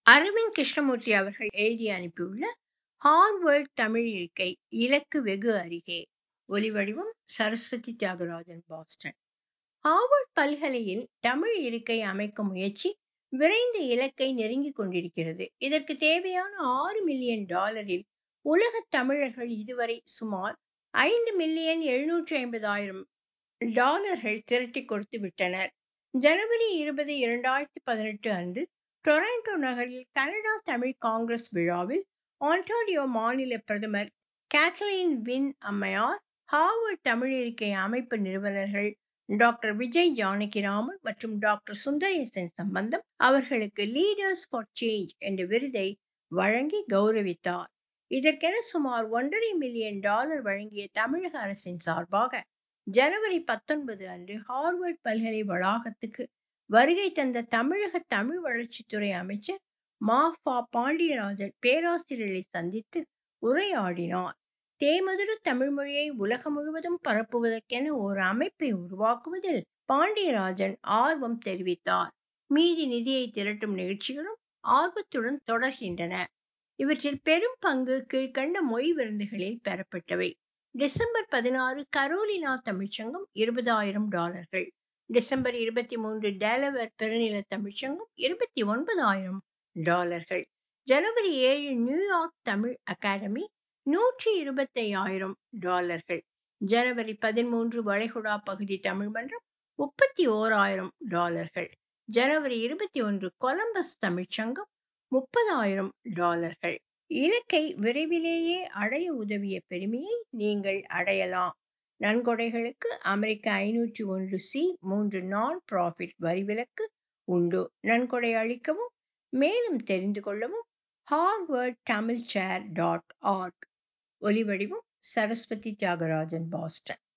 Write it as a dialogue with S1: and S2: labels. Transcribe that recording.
S1: அரவிந்த் கிருஷ்ணமூர்த்தி அவர்கள் எழுதி அனுப்பியுள்ள ஹார்வர்ட் தமிழ் இருக்கை இலக்கு வெகு அருகே ஒலிவடிவம் சரஸ்வதி தியாகராஜன் பாஸ்டன் ஹார்வர்ட் பல்கலையில் தமிழ் இருக்கை அமைக்கும் முயற்சி விரைந்து இலக்கை நெருங்கிக் கொண்டிருக்கிறது இதற்கு தேவையான ஆறு மில்லியன் டாலரில் உலக தமிழர்கள் இதுவரை சுமார் ஐந்து மில்லியன் எழுநூற்றி ஐம்பதாயிரம் டாலர்கள் திரட்டி கொடுத்து விட்டனர் ஜனவரி இருபது இரண்டாயிரத்தி பதினெட்டு அன்று டொராண்டோ நகரில் கனடா தமிழ் காங்கிரஸ் விழாவில் ஆன்டாரியோ மாநில பிரதமர் கேத்லைன் வின் அம்மையார் ஹார்வர்ட் தமிழ் இருக்கை அமைப்பு நிறுவனர்கள் டாக்டர் விஜய் ஜானகிராமன் மற்றும் டாக்டர் சுந்தரேசன் சம்பந்தம் அவர்களுக்கு லீடர்ஸ் ஃபார் சேஞ்ச் என்ற விருதை வழங்கி கௌரவித்தார் இதற்கென சுமார் ஒன்றரை மில்லியன் டாலர் வழங்கிய தமிழக அரசின் சார்பாக ஜனவரி பத்தொன்பது அன்று ஹார்வர்ட் பல்கலை வளாகத்துக்கு வருகை தந்த தமிழக தமிழ் வளர்ச்சித்துறை அமைச்சர் மா ஃபா பாண்டியராஜன் பேராசிரியர்களை சந்தித்து உரையாடினார் தேமதுர தமிழ் மொழியை உலகம் முழுவதும் பரப்புவதற்கென ஒரு அமைப்பை உருவாக்குவதில் பாண்டியராஜன் ஆர்வம் தெரிவித்தார் மீதி நிதியை திரட்டும் நிகழ்ச்சிகளும் ஆர்வத்துடன் தொடர்கின்றன இவற்றில் பெரும் பங்கு கீழ்கண்ட மொய் விருந்துகளில் பெறப்பட்டவை டிசம்பர் பதினாறு கரோலினா தமிழ்ச்சங்கம் இருபதாயிரம் டாலர்கள் டிசம்பர் இருபத்தி மூன்று டேலவர் பெருநில தமிழ்ச்சங்கம் இருபத்தி ஒன்பதாயிரம் டாலர்கள் ஜனவரி ஏழு நியூயார்க் தமிழ் அகாடமி நூற்றி இருபத்தி ஆயிரம் டாலர்கள் ஜனவரி பதிமூன்று வளைகுடா பகுதி தமிழ் மன்றம் முப்பத்தி ஓராயிரம் டாலர்கள் ஜனவரி இருபத்தி ஒன்று கொலம்பஸ் தமிழ்ச்சங்கம் முப்பதாயிரம் டாலர்கள் இலக்கை விரைவிலேயே அடைய உதவிய பெருமையை நீங்கள் அடையலாம் நன்கொடைகளுக்கு அமெரிக்க ஐநூற்றி ஒன்று சி மூன்று நான் ப்ராஃபிட் வரிவிலக்கு உண்டு நன்கொடை அளிக்கவும் மேலும் தெரிந்து கொள்ளவும் Harvard Tamil chair dot org ஒலிவடிவம் சரஸ்வதி தியாகராஜன் பாஸ்டன்